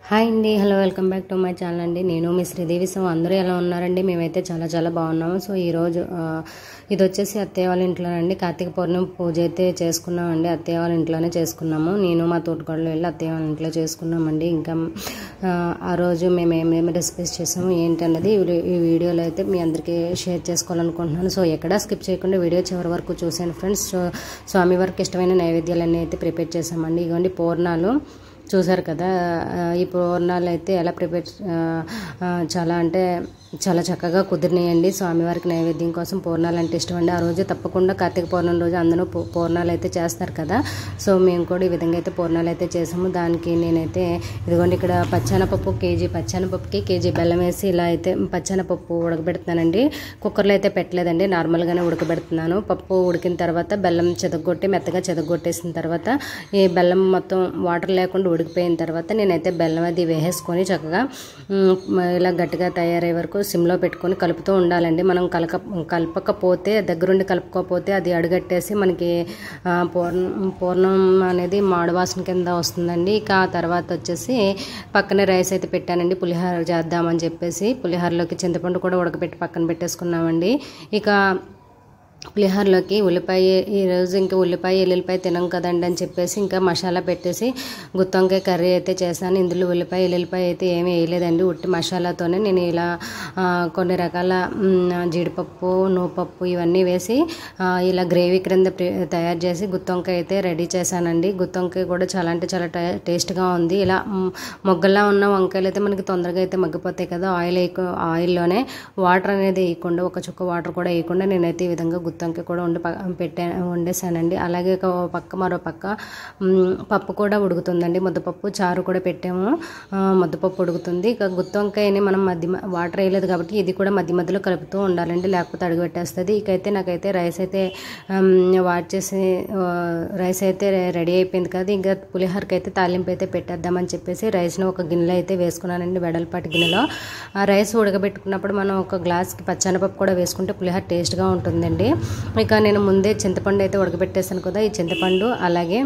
hi అండి hello welcome back to my channel అండి నేను మీ శ్రీదేవి సో అందరూ ఎలా ఉన్నారండి మేమైతే చాలా చాలా బాగున్నాము సో ఈరోజు ఆ, ఇది వచ్చేసి అత్తయ్య వాళ్ళ ఇంట్లోనండి కార్తీక పౌర్ణమి పూజ అయితే చేసుకున్నామండి అత్తయ్య వాళ్ళ ఇంట్లోనే చేసుకున్నాము నేను మా తోటకోడలు వెళ్ళి అత్తయ్య వాళ్ళ ఇంట్లో చేసుకున్నామండి ఇంకా ఆ, ఆ రోజు మేము ఏమేమి రెసిపీస్ చేసాము ఏంటన్నది ఈ వీడియో- ఈ వీడియోలో అయితే మీ అందరికీ షేర్ చేసుకోవాలనుకుంటున్నాను సో ఎక్కడా స్కిప్ చేయకుండా వీడియో చివరి వరకు చూసాను ఫ్రెండ్స్ సో స్వామివారికి ఇష్టమైన నైవేద్యాలన్నీ అయితే ప్రిపేర్ చేసామండి ఇదిగోండి పూర్ణాలు చూసారు కదా ఆ, ఈ పూర్ణాలు అయితే ఎలా ప్రిపేర్ ఆ, ఆ, చాలా అంటే చాలా చక్కగా కుదిరినాయండి స్వామివారికి నైవేద్యం కోసం పూర్ణాలు అంటే ఇష్టం అండి ఆ రోజు తప్పకుండా కార్తీక పౌర్ణమి రోజు అందరూ పూ- పూర్ణాలు అయితే చేస్తారు కదా సో మేము కూడా ఈ విధంగా అయితే పూర్ణాలు అయితే చేసాము దానికి నేనైతే ఇదిగోండి ఇక్కడ పచ్చెనపప్పు కేజీ పచ్చెనపప్పుకి కేజీ బెల్లం వేసి ఇలా అయితే పచ్చెనపప్పు ఉడకబెడుతున్నానండి కుక్కర్లో అయితే పెట్టలేదండి నార్మల్గానే ఉడకబెడుతున్నాను పప్పు ఉడికిన తర్వాత బెల్లం చెదగొట్టి మెత్తగా చెదగొట్టేసిన తర్వాత ఈ బెల్లం మొత్తం వాటర్ లేకుండా ఉడికిపోయిన తర్వాత నేనైతే బెల్లం అది వేసేసుకొని చక్కగా మ్, ఇలా గట్టిగా తయారయ్యే వరకు సిమ్లో పెట్టుకొని కలుపుతూ ఉండాలండి మనం కలక కలపకపోతే దగ్గరుండి కలుపుకోకపోతే అది అడుగట్టేసి మనకి ఆ, పూర్ణం పూర్ణం అనేది మాడవాసన కింద వస్తుందండి ఇక ఆ తర్వాత వచ్చేసి పక్కనే రైస్ అయితే పెట్టానండి పులిహోర చేద్దామని చెప్పేసి పులిహోరలోకి చింతపండు కూడా ఉడకబెట్టి పక్కన పెట్టేసుకున్నామండి ఇక పులిహోరలోకి ఉల్లిపాయ ఈ రోజు ఇంకా ఉల్లిపాయ ఎల్లుల్లిపాయ తినం కదండి అని చెప్పేసి ఇంకా మసాలా పెట్టేసి గుత్తొంకాయ కర్రీ అయితే చేశాను ఇందులో ఉల్లిపాయ ఎల్లుల్లిపాయ అయితే ఏమీ వేయలేదండి ఉట్టి మసాలాతోనే నేను ఇలా ఆ, కొన్ని రకాల మ్, జీడిపప్పు నువ్వుపప్పు ఇవన్నీ వేసి ఆ, ఇలా గ్రేవీ క్రింద ప్రి- తయారు చేసి గుత్తొంకాయ అయితే రెడీ చేశానండి గుత్తొంకాయ కూడా చాలా అంటే చాలా టే- టేస్ట్గా ఉంది ఇలా మ్, మొగ్గలా ఉన్న వంకాయలు అయితే మనకి తొందరగా అయితే మగ్గిపోతాయి కదా ఆయిల్ వేయకు ఆయిల్లోనే వాటర్ అనేది వేయకుండా ఒక చుక్క వాటర్ కూడా వేయకుండా నేనైతే ఈ విధంగా గుత్తొంకాయ కూడా వండి ప- పెట్టా వండేసానండి అలాగే ఒక పక్క మరో పక్క మ్, పప్పు కూడా ఉడుకుతుందండి ముద్దపప్పు చారు కూడా పెట్టాము ఆ, ముద్దపప్పు ఉడుకుతుంది ఇక గుత్తొంకాయని మనం మధ్య మ- వాటర్ వేయలేదు కాబట్టి ఇది కూడా మధ్య మధ్యలో కలుపుతూ ఉండాలండి లేకపోతే అడుగు పెట్టేస్తుంది ఇకైతే నాకైతే రైస్ అయితే ఆమ్, వాట్ చేసి ఆ, రైస్ అయితే రెడీ అయిపోయింది కదా ఇంకా పులిహోరకి అయితే తాలింపు అయితే పెట్టేద్దామని చెప్పేసి రైస్ని ఒక గిన్నెలో అయితే వేసుకున్నానండి వెడల్పాటి గిన్నెలో ఆ రైస్ ఉడకబెట్టుకున్నప్పుడు మనం ఒక గ్లాస్కి పచ్చనపప్పు కూడా వేసుకుంటే పులిహోర టేస్ట్గా ఉంటుందండి ఇక నేను ముందే చింతపండు అయితే ఉడకబెట్టేసాను కదా ఈ చింతపండు అలాగే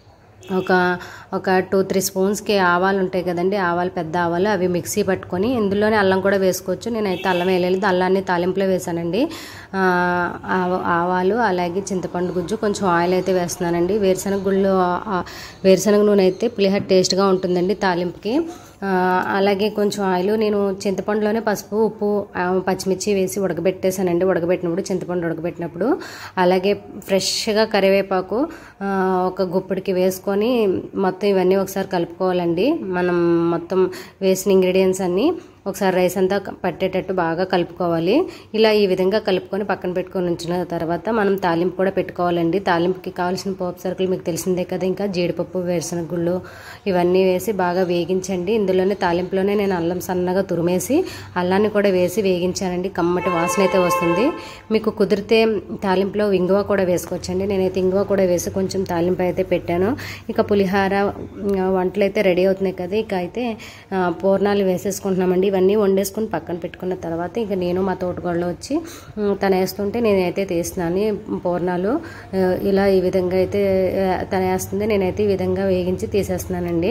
ఒక ఒక టూ త్రీ స్పూన్స్కి ఆవాలు ఉంటాయి కదండి ఆవాలు పెద్ద ఆవాలు అవి మిక్సీ పట్టుకొని ఇందులోనే అల్లం కూడా వేసుకోవచ్చు నేనైతే అల్లం వేయలేదు అల్లాన్ని తాలింపులో వేసానండి ఆ, ఆవ- ఆవాలు అలాగే చింతపండు గుజ్జు కొంచెం ఆయిల్ అయితే వేస్తున్నానండి వేరుశనగ గుళ్ళు ఆ, వేరుశనగ నూనె అయితే పులిహోర టేస్ట్గా ఉంటుందండి తాలింపుకి ఆ, అలాగే కొంచెం ఆయిల్ నేను చింతపండులోనే పసుపు ఉప్పు ఆ, పచ్చిమిర్చి వేసి ఉడకబెట్టేసానండి ఉడకబెట్టినప్పుడు చింతపండు ఉడకబెట్టినప్పుడు అలాగే ఫ్రెష్గా కరివేపాకు ఆ, ఒక గుప్పిడికి వేసుకొని మొత్తం ఇవన్నీ ఒకసారి కలుపుకోవాలండి మనం మొత్తం వేసిన ఇంగ్రీడియంట్స్ అన్నీ ఒకసారి రైస్ అంతా పట్టేటట్టు బాగా కలుపుకోవాలి ఇలా ఈ విధంగా కలుపుకొని పక్కన పెట్టుకొని ఉంచిన తర్వాత మనం తాలింపు కూడా పెట్టుకోవాలండి తాలింపుకి కావాల్సిన పోపు సరుకులు మీకు తెలిసిందే కదా ఇంకా జీడిపప్పు వేరుశనగ గుళ్ళు ఇవన్నీ వేసి బాగా వేగించండి ఇందులోనే తాలింపులోనే నేను అల్లం సన్నగా తురిమేసి అల్లాన్ని కూడా వేసి వేగించానండి కమ్మటి వాసన అయితే వస్తుంది మీకు కుదిరితే తాలింపులో ఇంగువ కూడా వేసుకోవచ్చండి నేనైతే ఇంగువ కూడా వేసి కొంచెం తాలింపు అయితే పెట్టాను ఇక పులిహార ఆ, వంటలు అయితే రెడీ అవుతున్నాయి కదా ఇక అయితే ఆ, పూర్ణాలు వేసేసుకుంటున్నామండి ఇవన్నీ వండేసుకుని పక్కన పెట్టుకున్న తర్వాత ఇక నేను మా తోటగోడలో వచ్చి ఉమ్, తను వేస్తుంటే నేనైతే తీస్తున్నాను ఈ పూర్ణాలు ఆ, ఇలా ఈ విధంగా అయితే ఆ, తను వేస్తుంది నేనైతే ఈ విధంగా వేగించి తీసేస్తున్నానండి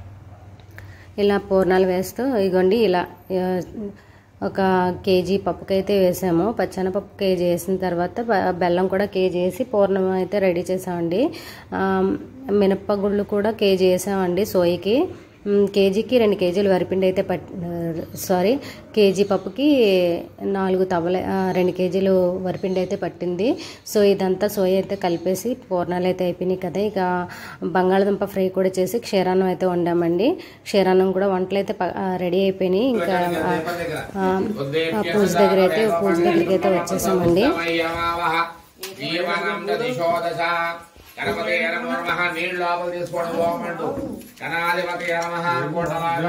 ఇలా పూర్ణాలు వేస్తూ ఇగోండి ఇలా ఆ, ఒక కేజీ పప్పుకైతే వేసాము పచ్చనపప్పు కేజీ వేసిన తర్వాత బ- బెల్లం కూడా కేజీ వేసి పూర్ణం అయితే రెడీ చేసామండి ఆ, మినప్పగుళ్ళు కూడా కేజీ వేసామండి సోయికి మ్, కేజీకి రెండు కేజీలు వరిపిండి అయితే పట్ సారీ కేజీ పప్పుకి నాలుగు తవల ఆ, రెండు కేజీలు వరిపిండి అయితే పట్టింది సో ఇదంతా సోయ అయితే కలిపేసి పూర్ణాలు అయితే అయిపోయినాయి కదా ఇక బంగాళదుంప ఫ్రై కూడా చేసి క్షీరాన్నం అయితే వండామండి క్షీరాన్నం కూడా వంటలు అయితే ప- ఆ, రెడీ అయిపోయినాయి ఇంకా ఆ, ఆ, ఆ పూజ దగ్గర అయితే పూజ దగ్గరికి అయితే వచ్చేసామండి జీవనం దిశోదశ గణపతి నమో నమః నీళ్ళు లోపల తీసుకోవడం బాగుండు గణాధిపతి నమః అనుకోవటం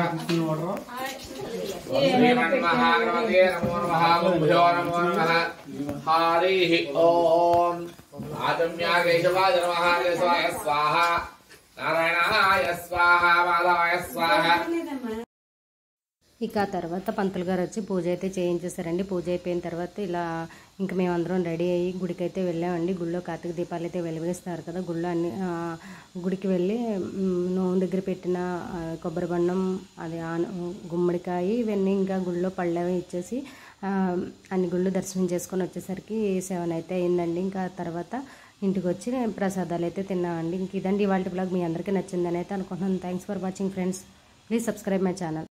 శ్రీమన్మహాగణపతి నమో నమః గుభ్యో నమో నమః హరి ఓం ఆదమ్య కేశవాయ నమః కేశవాయ స్వాహ నారాయణాయ స్వాహ మాధవాయ స్వాహ ఇక ఆ తర్వాత పంతులు గారు వచ్చి పూజ అయితే చేయించేశారండి పూజ అయిపోయిన తర్వాత ఇలా ఇంకా మేమందరం రెడీ అయ్యి గుడికి అయితే వెళ్ళామండి గుళ్ళో కార్తీక దీపాలు అయితే వెలిగిస్తారు కదా గుళ్ళో అన్ని ఆ, గుడికి వెళ్ళి మ్, నోము దగ్గర పెట్టిన ఆ, కొబ్బరి బండం అది ఆన గుమ్మడికాయ ఇవన్నీ ఇంకా గుళ్ళో పళ్ళు అవి ఇచ్చేసి ఆ, అన్ని గుళ్ళు దర్శనం చేసుకొని వచ్చేసరికి సెవెన్ అయితే అయిందండి ఇంకా తర్వాత ఇంటికి వచ్చి ప్రసాదాలు అయితే తిన్నామండి ఇంక ఇదండి ఇవాళ బ్లాగ్ మీ అందరికీ నచ్చిందని అయితే అనుకుంటున్నాను thanks for watching friends please subscribe my channel